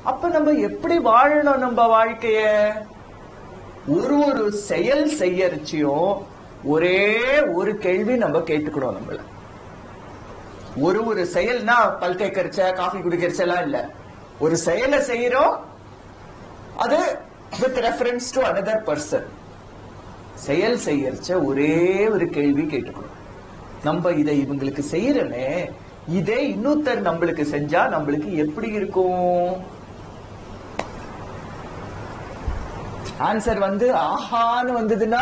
அப்ப நம்ம எப்படி வாழணும் நம்ம வாழ்க்கைய ஒரு ஒரு செயல் செய்யறச்சியும் ஒரே ஒரு கேள்வி நம்ம கேட்டுக்கணும் நம்மள ஒரு ஒரு செயல்னா பல் தேக்கரிச்ச காஃபி குடிக்கிறச்ச எல்லாம் இல்ல ஒரு செயலை செய்யறோம் அது with reference to another person செயல் செய்யறச்ச ஒரே ஒரு கேள்வி கேட்டுக்கணும் நம்ம இதை இவங்களுக்கு செய்யறனே இதே இன்னொருத்தர் நம்மளுக்கு செஞ்சா நம்மளுக்கு எப்படி இருக்கும் ஆன்சர் வந்து ஆஹான்னு வந்ததுன்னா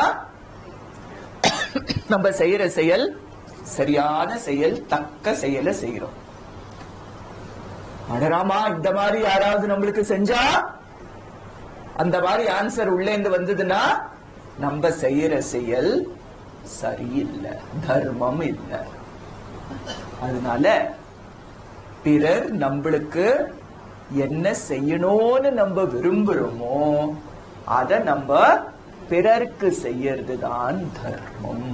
நம்ம செய்யற செயல் சரியான செயல் தக்க செயலை செய்யறோம் அடராமா இந்த மாதிரி யாராவது நம்மளுக்கு செஞ்சா அந்த மாதிரி ஆன்சர் உள்ளே இருந்து வந்ததுன்னா நம்ம செய்யற செயல் சரியில்லை தர்மம் இல்லை அதனால பிறர் நம்மளுக்கு என்ன செய்யணும்னு நம்ம விரும்புறோமோ அத நம்ம பிறருக்கு செய்யறது தான் தர்மம்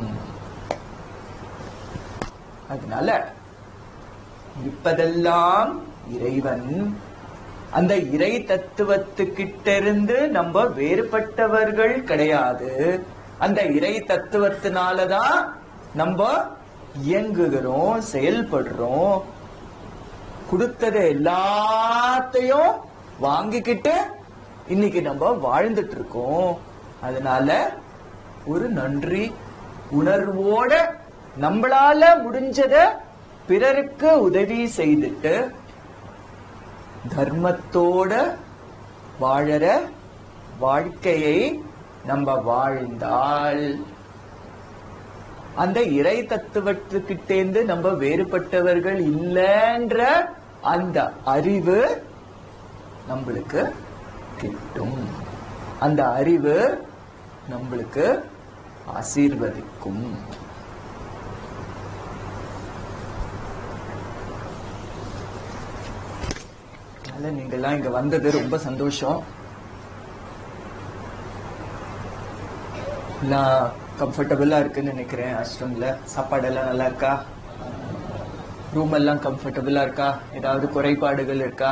அதனால இருப்பதெல்லாம் இறைவன் அந்த இறை தத்துவத்துக்கிட்ட இருந்து நம்ம வேறுபட்டவர்கள் கிடையாது அந்த இறை தத்துவத்தினாலதான் நம்ம இயங்குகிறோம் செயல்படுறோம் கொடுத்ததை எல்லாத்தையும் வாங்கிக்கிட்டு இன்னைக்கு நம்ம வாழ்ந்துட்டு இருக்கோம் அதனால ஒரு நன்றி உணர்வோட நம்மளால முடிஞ்சத பிறருக்கு உதவி செய்துட்டு தர்மத்தோட வாழற வாழ்க்கையை நம்ம வாழ்ந்தால் அந்த இறை தத்துவத்துக்கிட்டேந்து நம்ம வேறுபட்டவர்கள் இல்லைன்ற அந்த அறிவு நம்மளுக்கு கிட்டும் அந்த அறிவு நம்மளுக்கு ஆசீர்வதிக்கும் அதனால நீங்கெல்லாம் இங்க வந்தது ரொம்ப சந்தோஷம் எல்லாம் கம்ஃபர்டபுளா இருக்குன்னு நினைக்கிறேன் ஆசிரம்ல சாப்பாடெல்லாம் நல்லா இருக்கா ரூம் எல்லாம் கம்ஃபர்டபுளா இருக்கா ஏதாவது குறைபாடுகள் இருக்கா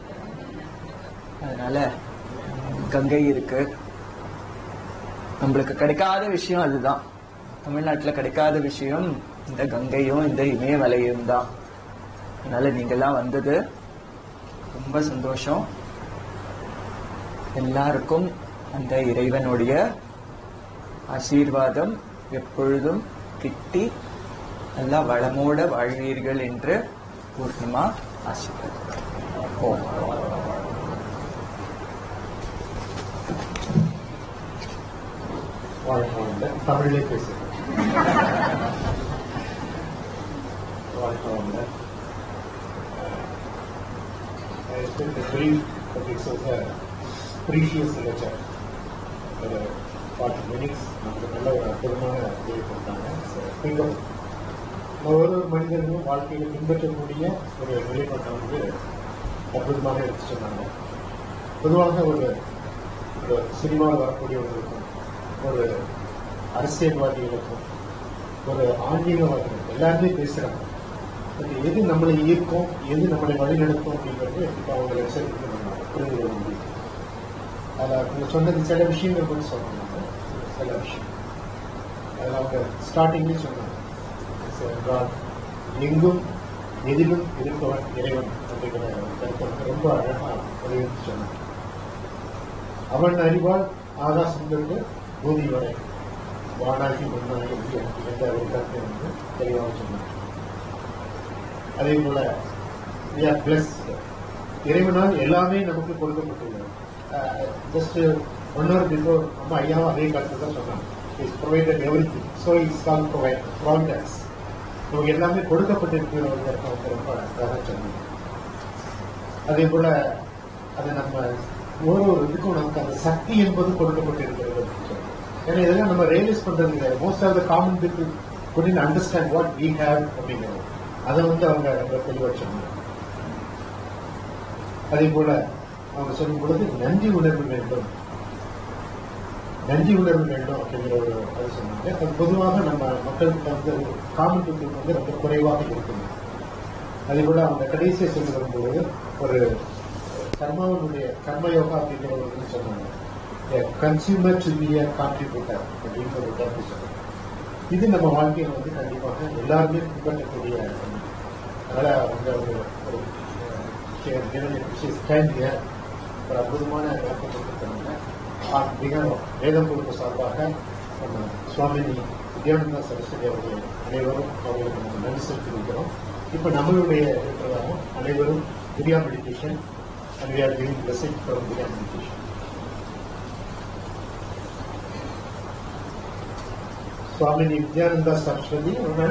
அதனால கங்கை இருக்கு நம்மளுக்கு கிடைக்காத விஷயம் அதுதான் தமிழ்நாட்டுல கிடைக்காத விஷயம் இந்த கங்கையும் இந்த இமயமலையும் தான் அதனால நீங்கெல்லாம் வந்தது ரொம்ப சந்தோஷம் எல்லாருக்கும் அந்த இறைவனுடைய ஆசீர்வாதம் எப்பொழுதும் கிட்டி நல்லா வளமோட வாழ்வீர்கள் என்று பூர்ணிமா ஆசீர்வாதம் ஓம் வாழ்க்கை வந்த தமிழ்லே பேசுகிறேன் வாழ்க்கை வந்த I spent the three topics of the previous lecture. ஒரு ஃபார்ட்டி மினிட்ஸ் நமக்கு நல்ல ஒரு அற்புதமான உதவி கொடுத்தாங்க திங்க் ஒரு ஒரு மனிதனும் வாழ்க்கையில் பின்பற்றக்கூடிய ஒரு நிலைப்பாட்டை வந்து அற்புதமாக எடுத்து சொன்னாங்க பொதுவாக ஒரு ஒரு சினிமாவில் வரக்கூடியவர்களுக்கும் ஒரு அரசியல்வாதிகளுக்கும் ஒரு ஆன்மீகவாதிகள் எல்லாருமே பேசுறாங்க பட் எது நம்மளை ஈர்க்கும் எது நம்மளை வழிநடத்தும் அப்படிங்கிறது இப்போ அவங்க ரிசர்ச் நம்ம புரிந்து கொள்ள முடியும் அதில் அவங்க சொன்னது சில விஷயங்கள் கூட சொன்னாங்க சில விஷயம் அதில் அவங்க ஸ்டார்டிங்லேயே சொன்னாங்க என்றால் எங்கும் எதிலும் இருப்பவன் இறைவன் அப்படிங்கிற கருத்தை வந்து ரொம்ப அழகாக வலியுறுத்தி சொன்னாங்க அவன் அறிவால் ஆகாசம் இருந்து பூமி வரை வானாகி மண்ணாகி உயிர் என்ற ஒரு கருத்தை வந்து தெளிவாக சொன்னார் அதே போல we are blessed. இறைவனால் எல்லாமே நமக்கு கொடுக்கப்பட்டுள்ளது ஜஸ்ட் ஒன் ஹவர் பிஃபோர் நம்ம ஐயாவும் அதே கருத்தை தான் சொன்னாங்க is provided everything so is call provide products நமக்கு எல்லாமே கொடுக்கப்பட்டிருக்கிறவங்க வந்து ரொம்ப அழகாக சொன்னாங்க அதே போல அதை நம்ம ஒரு ஒரு இதுக்கும் நமக்கு அந்த சக்தி என்பது கொடுக்கப்பட்டிருக்கிறது அப்படின்னு சொல்லி. ஏன்னா இதெல்லாம் நம்ம ரியலைஸ் பண்றது கிடையாது most of the common people couldn't understand what we have அப்படிங்கிறது அதை வந்து அவங்க ரொம்ப தெளிவாக சொன்னாங்க அதே போல அவங்க சொல்லும் பொழுது நன்றி உணர்வு வேண்டும் நன்றி உணர்வு வேண்டும் அப்படிங்கிற ஒரு அது சொன்னாங்க அது பொதுவாக நம்ம மக்களுக்கு வந்து காமன் பீப்புளுக்கு வந்து ரொம்ப குறைவாக இருக்குது அதே போல அவங்க கடைசியை சொல்லி வரும்பொழுது ஒரு கர்மாவனுடைய கர்மயோகா அப்படிங்கிற ஒரு இது சொன்னாங்க consumer to be a contributor அப்படிங்கிற ஒரு கருத்து சொன்னாங்க இது நம்ம வாழ்க்கையில வந்து கண்டிப்பாக எல்லாருமே பின்பற்றக்கூடிய ஒண்ணு. அதனால அவங்க ஒரு ஒரு ஸ்டாண்ட் ஒரு அற்புதமான விளக்கம் கொடுத்திருக்காங்க ஆ, மிக வேதம் குழுப்பு சார்பாக நம்ம சுவாமி வித்யானந்தா சரஸ்வதி அவர்கள் அனைவரும் அவர்களுக்கு நம்ம நன்றி செலுத்தி வைக்கிறோம் இப்போ நம்மளுடைய இருக்கிறதாகவும் அனைவரும் Divya meditation and we are giving blessing from Divya meditation Swami Nithyananda Saraswati அவர்கள்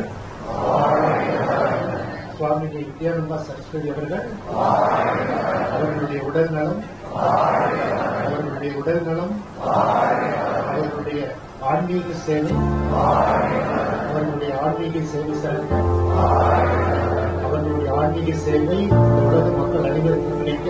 சுவாமி நித்யானந்தா சரஸ்வதி அவர்கள் அவர்களுடைய உடல் நலம் அவர்களுடைய உடல் நலம் அவர்களுடைய ஆன்மீக சேவை அவர்களுடைய ஆன்மீக சேவை சார்ந்த அவர்களுடைய ஆன்மீக சேவை இந்த உலக மக்கள் அனைவருக்கும் கிடைக்க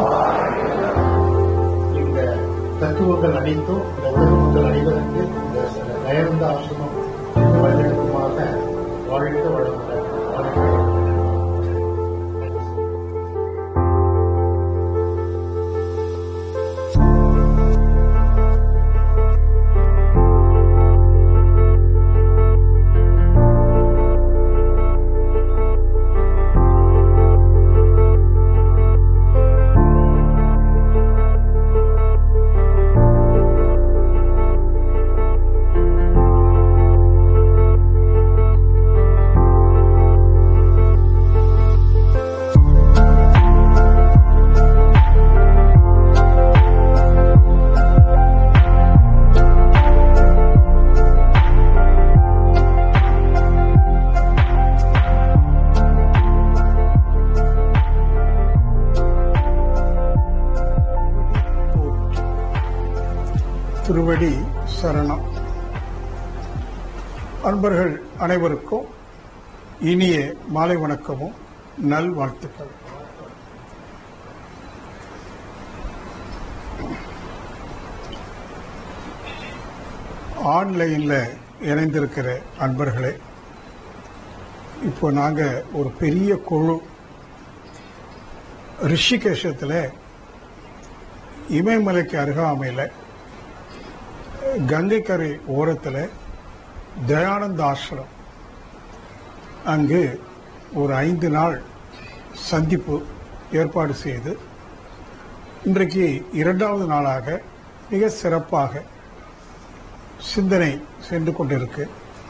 இந்த தத்துவங்கள் அனைத்தும் இந்த உலக மக்கள் அனைவருக்கு இந்த தயானந்த ஆசிரமம் வழிநடத்துமாக வாழ்க்க வளமுடன் வாழ்க திருவடி சரணம் அன்பர்கள் அனைவருக்கும் இனிய மாலை வணக்கமும் நல்வாழ்த்துக்கள் ஆன்லைன்ல இணைந்திருக்கிற அன்பர்களே இப்போ நாங்க ஒரு பெரிய குழு ரிஷிகேஷத்தில் இமயமலைக்கு அருகாமையில் கங்கைக்கரை ஓரத்தில் தயானந்த ஆசிரம் அங்கு ஒரு ஐந்து நாள் சந்திப்பு ஏற்பாடு செய்து இன்றைக்கு இரண்டாவது நாளாக மிக சிறப்பாக சிந்தனை சென்று கொண்டிருக்கு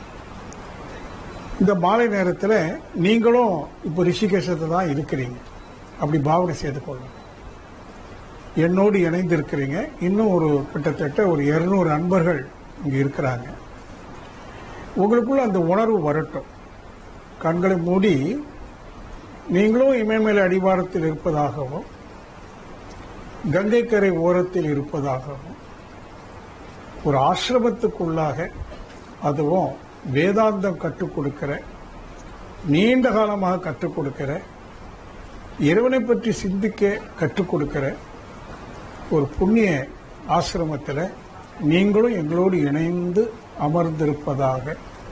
இந்த மாலை நேரத்தில் நீங்களும் இப்போ ரிஷிகேஷத்தில் தான் இருக்கிறீங்க அப்படி பாவனை செய்து கொள்ளுங்க என்னோடு இணைந்து இருக்கிறீங்க இன்னும் ஒரு கிட்டத்தட்ட ஒரு இருநூறு அன்பர்கள் இங்க இருக்கிறாங்க உங்களுக்குள்ள அந்த உணர்வு வரட்டும் கண்களை மூடி நீங்களும் இமயமலை அடிவாரத்தில் இருப்பதாகவும் கங்கைக்கரை ஓரத்தில் இருப்பதாகவும் ஒரு ஆசிரமத்துக்குள்ளாக அதுவும் வேதாந்தம் கற்றுக் கொடுக்கிற நீண்ட காலமாக கற்றுக் கொடுக்கிற இறைவனை பற்றி சிந்திக்க கற்றுக் கொடுக்கிற ஒரு புண்ணிய ஆசிரமத்தில் நீங்களும் எங்களோடு இணைந்து அமர்ந்திருப்பதாக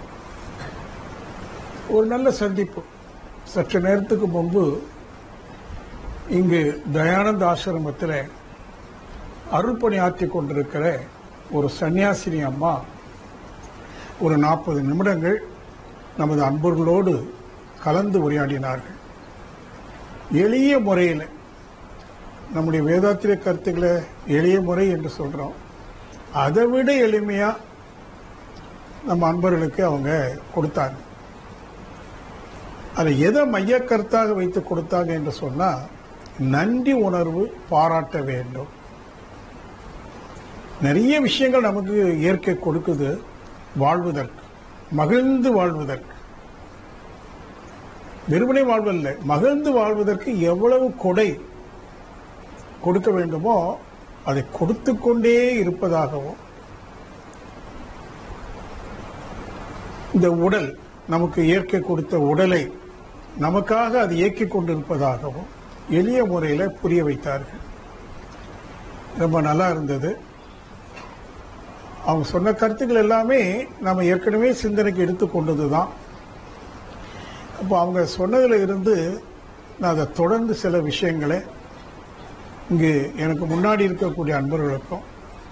ஒரு நல்ல சந்திப்பு சற்று நேரத்துக்கு முன்பு இங்கு தயானந்த ஆசிரமத்தில் அருள்பணி ஆற்றிக் கொண்டிருக்கிற ஒரு சன்னியாசினி அம்மா ஒரு நாற்பது நிமிடங்கள் நமது அன்பர்களோடு கலந்து உரையாடினார்கள் எளிய முறையில் நம்முடைய வேதாத்திரிய கருத்துக்களை எளிய முறை என்று சொல்றோம் அதை விட எளிமையா நம்ம அன்பர்களுக்கு அவங்க கொடுத்தாங்க அதை எதை மைய கருத்தாக வைத்து கொடுத்தாங்க என்று சொன்னா நன்றி உணர்வு பாராட்ட வேண்டும் நிறைய விஷயங்கள் நமக்கு இயற்கை கொடுக்குது வாழ்வதற்கு மகிழ்ந்து வாழ்வதற்கு வெறுமனே வாழ்வல்ல மகிழ்ந்து வாழ்வதற்கு எவ்வளவு கொடை கொடுக்க வேண்டுமோ அதை கொடுத்து கொண்டே இருப்பதாகவும் இந்த உடல் நமக்கு இயற்கை கொடுத்த உடலை நமக்காக அது இயக்கிக் கொண்டிருப்பதாகவும் எளிய முறையில் புரிய வைத்தார்கள் ரொம்ப நல்லா இருந்தது அவங்க சொன்ன கருத்துக்கள் எல்லாமே நம்ம ஏற்கனவே சிந்தனைக்கு எடுத்துக்கொண்டது தான் அப்போ அவங்க சொன்னதுல இருந்து நான் அதை தொடர்ந்து சில விஷயங்களை இங்கு எனக்கு முன்னாடி இருக்கக்கூடிய அன்பர்களுக்கும்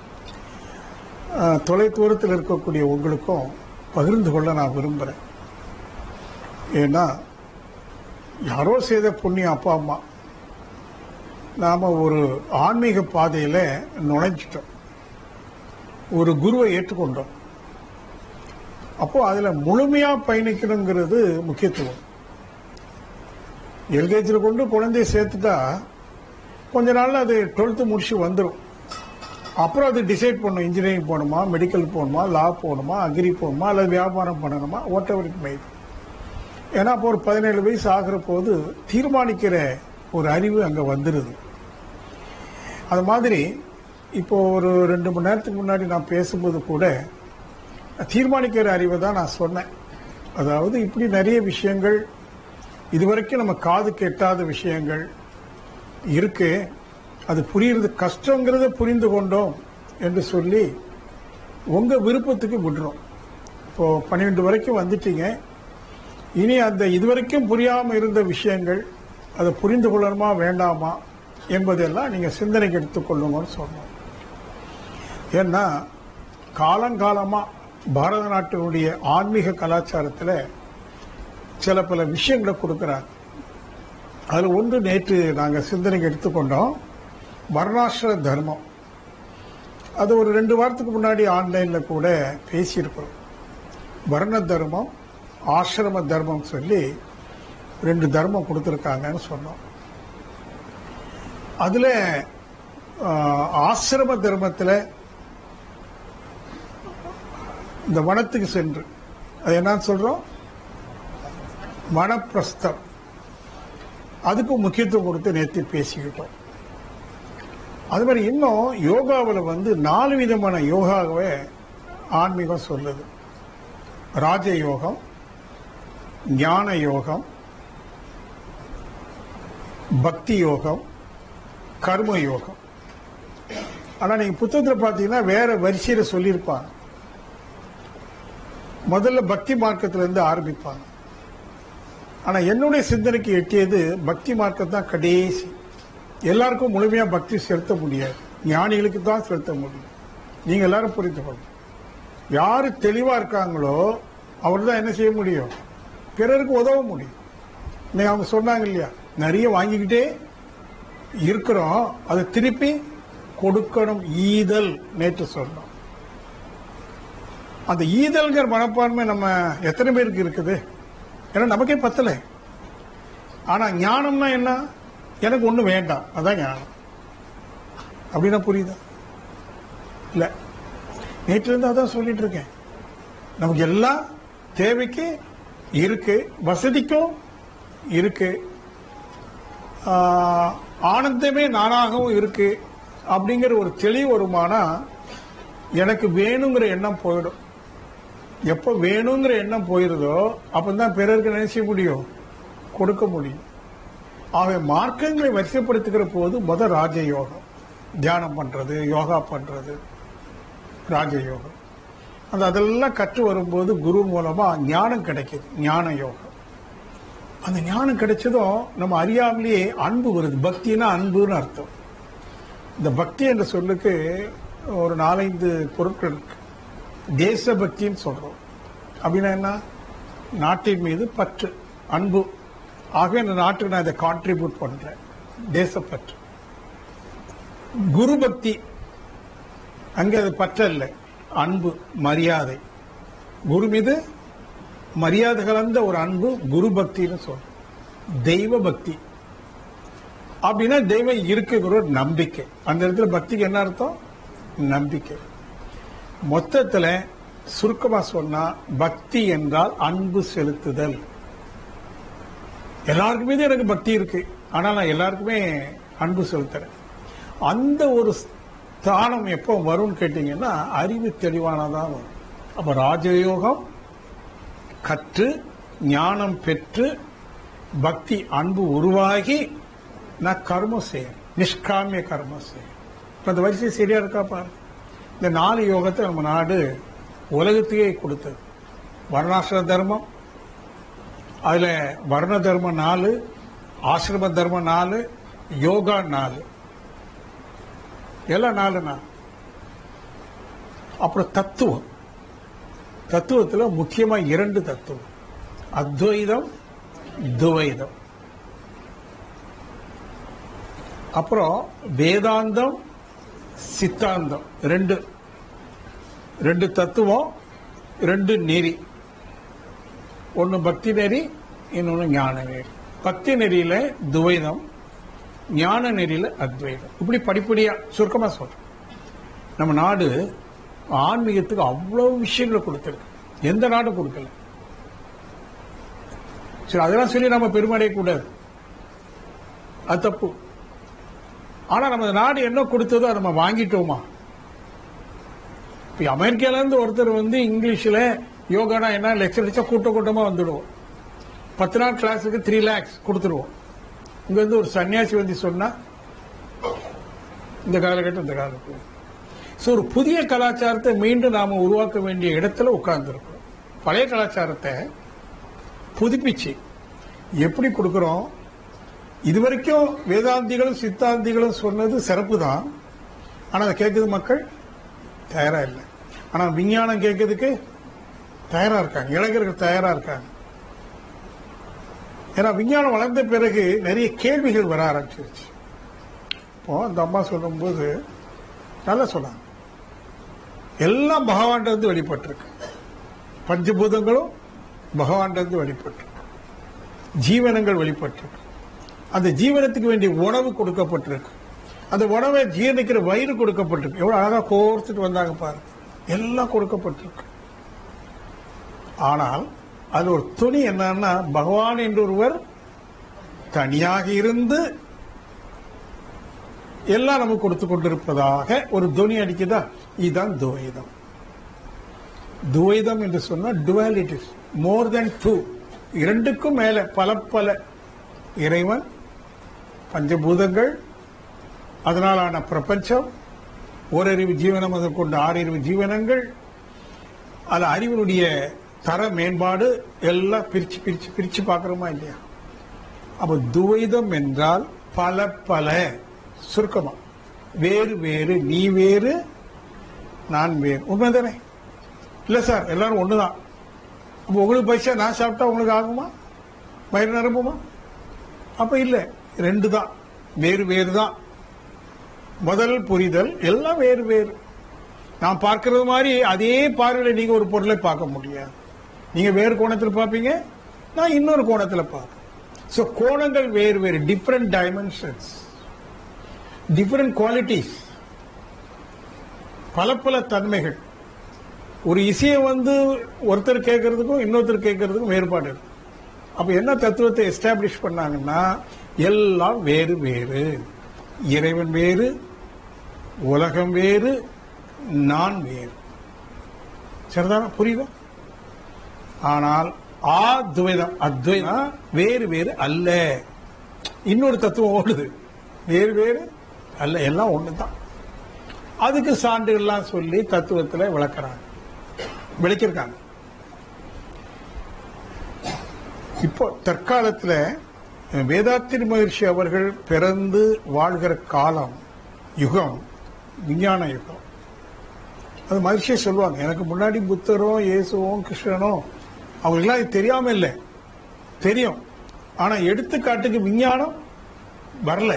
அஹ், தொலைதூரத்தில் இருக்கக்கூடிய உங்களுக்கும் பகிர்ந்து கொள்ள நான் விரும்புகிறேன் ஏன்னா யாரோ செய்த புண்ணியம் அப்பா அம்மா நாம் ஒரு ஆன்மீக பாதையில் நுழைஞ்சிட்டோம் ஒரு குருவை ஏற்றுக்கொண்டோம் அப்போ அதில் முழுமையாக பயணிக்கணுங்கிறது முக்கியத்துவம் எல்கேஜியில் கொண்டு குழந்தைய சேர்த்துட்டா கொஞ்ச நாள்ல அது டுவெல்த்து முடிச்சு வந்துடும் அப்புறம் அது டிசைட் பண்ணும் இன்ஜினியரிங் போகணுமா மெடிக்கல் போகணுமா லா போகணுமா அக்ரி போகணுமா அல்லது வியாபாரம் பண்ணணுமா வாட் எவர் இட் மை ஏன்னா அப்போ ஒரு பதினேழு வயசு ஆகிற போது தீர்மானிக்கிற ஒரு அறிவு அங்கே வந்துடுது அது மாதிரி இப்போ ஒரு ரெண்டு மணி நேரத்துக்கு முன்னாடி நான் பேசும்போது கூட தீர்மானிக்கிற அறிவை தான் நான் சொன்னேன் அதாவது இப்படி நிறைய விஷயங்கள் இதுவரைக்கும் நம்ம காது கெட்டாத விஷயங்கள் இருக்கு அது புரியுறது கஷ்டங்கிறத புரிந்து கொண்டோம் என்று சொல்லி உங்க விருப்பத்துக்கு விடுறோம் இப்போ பன்னிரெண்டு வரைக்கும் வந்துட்டீங்க இனி அந்த இதுவரைக்கும் புரியாம இருந்த விஷயங்கள் அதை புரிந்து கொள்ளணுமா வேண்டாமா என்பதெல்லாம் நீங்க சிந்தனைக்கு எடுத்துக்கொள்ளுங்கன்னு சொன்னோம் ஏன்னா காலங்காலமா பாரத நாட்டினுடைய ஆன்மீக கலாச்சாரத்தில் சில பல விஷயங்களை கொடுக்குறாங்க அதில் ஒன்று நேற்று நாங்கள் சிந்தனைக்கு எடுத்துக்கொண்டோம் வர்ணாசிர தர்மம் அது ஒரு ரெண்டு வாரத்துக்கு முன்னாடி ஆன்லைனில் கூட பேசியிருக்கிறோம் வர்ண தர்மம் ஆசிரம தர்மம் சொல்லி ரெண்டு தர்மம் கொடுத்துருக்காங்கன்னு சொன்னோம் அதில் ஆசிரம தர்மத்தில் இந்த வனத்துக்கு சென்று அது என்னன்னு சொல்றோம் வனப்பிரஸ்தம் அதுக்கு முக்கியத்துவம் கொடுத்து நேற்று பேசிக்கிட்டோம் அது மாதிரி இன்னும் யோகாவில் வந்து நாலு விதமான யோகாவை ஆன்மீகம் சொல்லுது ராஜ யோகம் ஞான யோகம் பக்தி யோகம் கர்ம யோகம் ஆனா நீங்க புத்தகத்தில் பார்த்தீங்கன்னா வேற வரிசையில சொல்லியிருப்பாங்க முதல்ல பக்தி மார்க்கத்துல இருந்து ஆரம்பிப்பாங்க ஆனா என்னுடைய சிந்தனைக்கு எட்டியது பக்தி மார்க்கம் தான் கடைசி எல்லாருக்கும் முழுமையா பக்தி செலுத்த முடியாது ஞானிகளுக்கு தான் செலுத்த முடியும் நீங்க எல்லாரும் புரிந்து கொள்ளும் யாரு தெளிவா இருக்காங்களோ அவர் தான் என்ன செய்ய முடியும் பிறருக்கு உதவ முடியும் இன்னைக்கு அவங்க சொன்னாங்க இல்லையா நிறைய வாங்கிக்கிட்டே இருக்கிறோம் அதை திருப்பி கொடுக்கணும் ஈதல் நேற்று சொன்னோம் அந்த ஈதல்ங்கிற மனப்பான்மை நம்ம எத்தனை பேருக்கு இருக்குது ஏன்னா நமக்கே பத்தல ஆனா ஞானம்னா என்ன எனக்கு ஒண்ணு வேண்டாம் அதான் ஞானம் அப்படின்னா புரியுதா இல்ல நேற்று இருந்து அதான் சொல்லிட்டு இருக்கேன் நமக்கு எல்லாம் தேவைக்கு இருக்கு வசதிக்கும் இருக்கு ஆஹ், ஆனந்தமே நானாகவும் இருக்கு அப்படிங்கிற ஒரு தெளிவு வருமானா எனக்கு வேணுங்கிற எண்ணம் போயிடும் எப்போ வேணுங்கிற எண்ணம் போயிருதோ அப்பதான் பிறருக்கு நினைச்ச முடியும் கொடுக்க முடியும் ஆகவே மார்க்கங்களை வரிசைப்படுத்துகிற போது முத ராஜயோகம் தியானம் பண்றது யோகா பண்றது ராஜயோகம் அந்த அதெல்லாம் கற்று வரும்போது குரு மூலமா ஞானம் கிடைக்குது ஞான யோகம் அந்த ஞானம் கிடைச்சதும் நம்ம அறியாமலேயே அன்பு வருது பக்தினா அன்புன்னு அர்த்தம் இந்த பக்தி என்ற சொல்லுக்கு ஒரு நாலஞ்சு பொருட்கள் இருக்கு தேசபக்தின்னு சொல்றோம் அப்படின்னா என்ன நாட்டின் மீது பற்று அன்பு ஆகவே இந்த நாட்டுக்கு நான் இதை கான்ட்ரிபியூட் பண்றேன் தேசப்பற்று குரு பக்தி அங்க அது பற்றல்ல அன்பு மரியாதை குரு மீது மரியாதை கலந்த ஒரு அன்பு குரு பக்தின்னு சொல்றோம் தெய்வ பக்தி அப்படின்னா தெய்வம் இருக்குங்கிற ஒரு நம்பிக்கை அந்த இடத்துல பக்திக்கு என்ன அர்த்தம் நம்பிக்கை மொத்தத்துல சுருக்கமா சொன்னா பக்தி என்றால் அன்பு செலுத்துதல் எல்லாருக்குமே தான் எனக்கு பக்தி இருக்கு ஆனா நான் எல்லாருக்குமே அன்பு செலுத்துறேன் அந்த ஒரு ஸ்தானம் எப்போ வரும்னு கேட்டீங்கன்னா அறிவு தெளிவானதான் வரும் அப்ப ராஜயோகம் கற்று ஞானம் பெற்று பக்தி அன்பு உருவாகி நான் கர்மம் செய்யணும் நிஷ்காமிய கர்மம் செய்யணும் இப்ப இந்த வரிசை சரியா இருக்கா பாரு இந்த நாலு யோகத்தை நம்ம நாடு உலகத்தையே கொடுத்தது வர்ணாசிர தர்மம் அதுல வர்ண தர்மம் நாலு ஆசிரம தர்மம் நாலு யோகா நாலு எல்லாம் நாலு நாள் அப்புறம் தத்துவம் தத்துவத்துல முக்கியமா இரண்டு தத்துவம் அத்வைதம் துவைதம் அப்புறம் வேதாந்தம் சித்தாந்தம் ரெண்டு ரெண்டு தத்துவம் ரெண்டு நெறி ஒன்னு பக்தி நெறி இன்னொன்னு ஞான நெறி பக்தி நெறியில துவைதம் ஞான நெறியில அத்வைதம் இப்படி படிப்படியா சுருக்கமா சொல்றேன் நம்ம நாடு ஆன்மீகத்துக்கு அவ்வளவு விஷயங்களை கொடுத்திருக்கு எந்த நாடும் கொடுக்கல சரி அதெல்லாம் சொல்லி நம்ம பெருமடைய கூடாது அது தப்பு ஆனா நம்ம நாடு என்ன கொடுத்ததோ அதை நம்ம வாங்கிட்டோமா இப்ப அமெரிக்கால இருந்து ஒருத்தர் வந்து இங்கிலீஷ்ல யோகானா என்ன லெக்சர் அடிச்சா கூட்ட கூட்டமா வந்துடுவோம் பத்து நாள் கிளாஸுக்கு த்ரீ லேக்ஸ் கொடுத்துருவோம் இங்க வந்து ஒரு சன்னியாசி வந்து சொன்னா இந்த காலகட்டம் இந்த காலகட்டம் ஸோ ஒரு புதிய கலாச்சாரத்தை மீண்டும் நாம உருவாக்க வேண்டிய இடத்துல உட்கார்ந்துருக்கோம் பழைய கலாச்சாரத்தை புதுப்பிச்சு எப்படி கொடுக்கிறோம் இதுவரைக்கும் வேதாந்திகளும் சித்தாந்திகளும் சொன்னது சிறப்பு தான் ஆனா அதை கேட்குது மக்கள் தயாரா இல்லை ஆனா விஞ்ஞானம் கேட்கறதுக்கு தயாரா இருக்காங்க இளைஞர்கள் தயாரா இருக்காங்க ஏன்னா விஞ்ஞானம் வளர்ந்த பிறகு நிறைய கேள்விகள் வர ஆரம்பிச்சிருச்சு இப்போ அந்த அம்மா சொல்லும்போது நல்லா சொன்னாங்க எல்லாம் பகவான்கிட்ட இருந்து வெளிப்பட்டிருக்கு பஞ்சபூதங்களும் பகவான்கிட்ட இருந்து வெளிப்பட்டிருக்கு ஜீவனங்கள் வெளிப்பட்டிருக்கு அந்த ஜீவனத்துக்கு வேண்டிய உணவு கொடுக்கப்பட்டிருக்கு அந்த உணவை ஜீரணிக்கிற வயிறு கொடுக்கப்பட்டிருக்கு எவ்வளவு அழகா கோர்த்துட்டு வந்தாங்க பாருங்க எல்லாம் கொடுக்கப்பட்டிருக்கு ஆனால் அது ஒரு துணி என்னன்னா பகவான் என்று ஒருவர் தனியாக இருந்து எல்லாம் நமக்கு கொடுத்து கொண்டிருப்பதாக ஒரு துணி அடிக்குதா இதுதான் துவைதம் துவைதம் என்று சொன்னா டுவாலிட்டிஸ் மோர் தென் டூ இரண்டுக்கும் மேல பல பல இறைவன் பஞ்சபூதங்கள் அதனாலான பிரபஞ்சம் ஓரறிவு ஜீவனம் முதல் கொண்ட ஆறறிவு ஜீவனங்கள் அது அறிவினுடைய தர மேம்பாடு எல்லாம் பிரிச்சு பிரிச்சு பிரிச்சு பார்க்கறோமா இல்லையா அப்ப துவைதம் என்றால் பல பல சுருக்கமா வேறு வேறு நீ வேறு நான் வேறு உண்மைதானே இல்ல சார் எல்லாரும் ஒண்ணுதான் அப்ப உங்களுக்கு பைசா நான் சாப்பிட்டா உங்களுக்கு ஆகுமா வயிறு நிரம்புமா அப்ப இல்ல ரெண்டு தான் வேறு வேறு தான் முதல் புரிதல் எல்லாம் வேறு வேறு நான் பார்க்கிறது மாதிரி அதே பார்வையில் நீங்க ஒரு பொருளை பார்க்க முடியாது நீங்க வேறு கோணத்தில் பார்ப்பீங்க நான் இன்னொரு கோணத்தில் பார்ப்பேன் ஸோ கோணங்கள் வேறு வேறு டிஃப்ரெண்ட் டைமென்ஷன்ஸ் டிஃப்ரெண்ட் குவாலிட்டிஸ் பல பல தன்மைகள் ஒரு இசையை வந்து ஒருத்தர் கேட்கறதுக்கும் இன்னொருத்தர் கேட்கறதுக்கும் வேறுபாடு இருக்கு அப்ப என்ன தத்துவத்தை எஸ்டாப்ளிஷ் பண்ணாங்கன்னா எல்லாம் வேறு வேறு இறைவன் வேறு உலகம் வேறு நான் வேறு சரிதானா புரியுதா ஆனால் ஆத்வைதம் அத்வைதம் வேறு வேறு அல்ல இன்னொரு தத்துவம் ஓடுது வேறு வேறு அல்ல எல்லாம் ஒண்ணுதான் அதுக்கு சான்றுகள்லாம் சொல்லி தத்துவத்துல விளக்குறாங்க விளக்கியிருக்காங்க இப்போ தற்காலத்துல வேதாத்திரி மகிழ்ச்சி அவர்கள் பிறந்து வாழ்கிற காலம் யுகம் விஞ்ஞான யுகம் அது மகிழ்ச்சியை சொல்லுவாங்க எனக்கு முன்னாடி புத்தரும் இயேசுவும் கிருஷ்ணனும் அவங்களுக்குலாம் இது தெரியாம இல்லை தெரியும் ஆனா எடுத்துக்காட்டுக்கு விஞ்ஞானம் வரல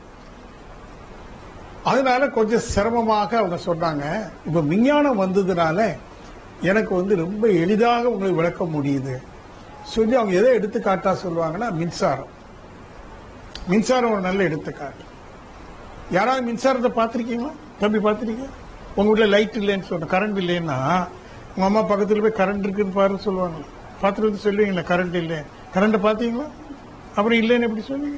அதனால கொஞ்சம் சிரமமாக அவங்க சொன்னாங்க இப்ப விஞ்ஞானம் வந்ததுனால எனக்கு வந்து ரொம்ப எளிதாக உங்களுக்கு விளக்க முடியுது சொல்லி அவங்க எதை எடுத்துக்காட்டா சொல்லுவாங்கன்னா மின்சாரம் மின்சாரம் ஒரு நல்ல எடுத்துக்காட்டு யாராவது மின்சாரத்தை பார்த்திருக்கீங்களா தம்பி பார்த்திருக்கீங்க உங்க வீட்டுல லைட் இல்லைன்னு சொன்ன கரண்ட் இல்லைன்னா உங்க அம்மா பக்கத்துல போய் கரண்ட் இருக்குன்னு பாருன்னு சொல்லுவாங்க பார்த்துட்டு வந்து சொல்லுவீங்களா கரண்ட் இல்லை கரண்ட் பாத்தீங்களா அப்புறம் இல்லைன்னு எப்படி சொன்னீங்க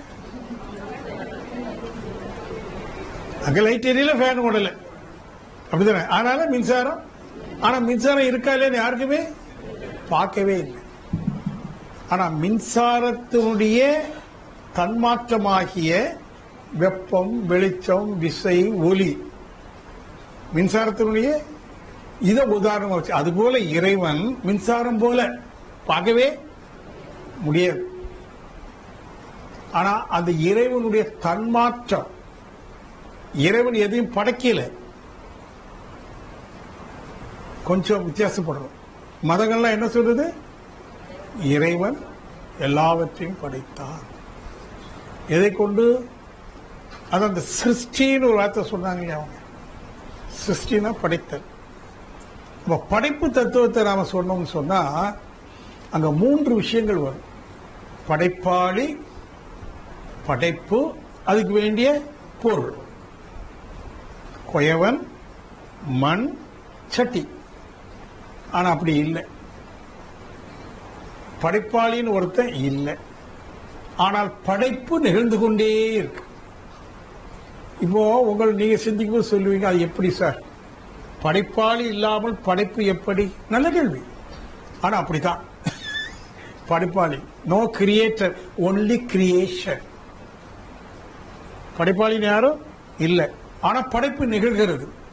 அங்க லைட் எரியல ஃபேன் ஓடல அப்படிதானே அதனால மின்சாரம் ஆனா மின்சாரம் இருக்கா இல்லைன்னு யாருக்குமே பார்க்கவே இல்லை ஆனா மின்சாரத்தினுடைய தன்மாற்றமாகிய வெப்பம் வெளிச்சம் விசை ஒலி மின்சாரத்தினுடைய இத உதாரணமா வச்சு அது போல இறைவன் மின்சாரம் போல பார்க்கவே முடியாது ஆனா அந்த இறைவனுடைய தன்மாற்றம் இறைவன் எதையும் படைக்கல கொஞ்சம் வித்தியாசப்படுறோம் மதங்கள்லாம் என்ன சொல்றது இறைவன் எல்லாவற்றையும் படைத்தான் எதை கொண்டு அது அந்த சிருஷ்டின்னு ஒரு வார்த்தை சொன்னாங்க இல்லையா அவங்க சிருஷ்டினா படைத்தல் இப்ப படைப்பு தத்துவத்தை நாம சொன்னோம்னு சொன்னா அங்க மூன்று விஷயங்கள் வரும் படைப்பாளி படைப்பு அதுக்கு வேண்டிய பொருள் கொயவன் மண் சட்டி ஆனா அப்படி இல்லை படைப்பாளின்னு ஒருத்தன் இல்லை ஆனால் படைப்பு நிகழ்ந்து கொண்டே இருக்கு இப்போ உங்கள் நீங்க சிந்திக்கும் சொல்லுவீங்க அது எப்படி சார் படைப்பாளி இல்லாமல் படைப்பு எப்படி நல்ல கேள்வி ஆனா அப்படிதான் படைப்பாளி நோ கிரியேட்டர் ஒன்லி கிரியேஷன் படைப்பாளின்னு யாரும் இல்லை ஆனா படைப்பு நிகழ்கிறது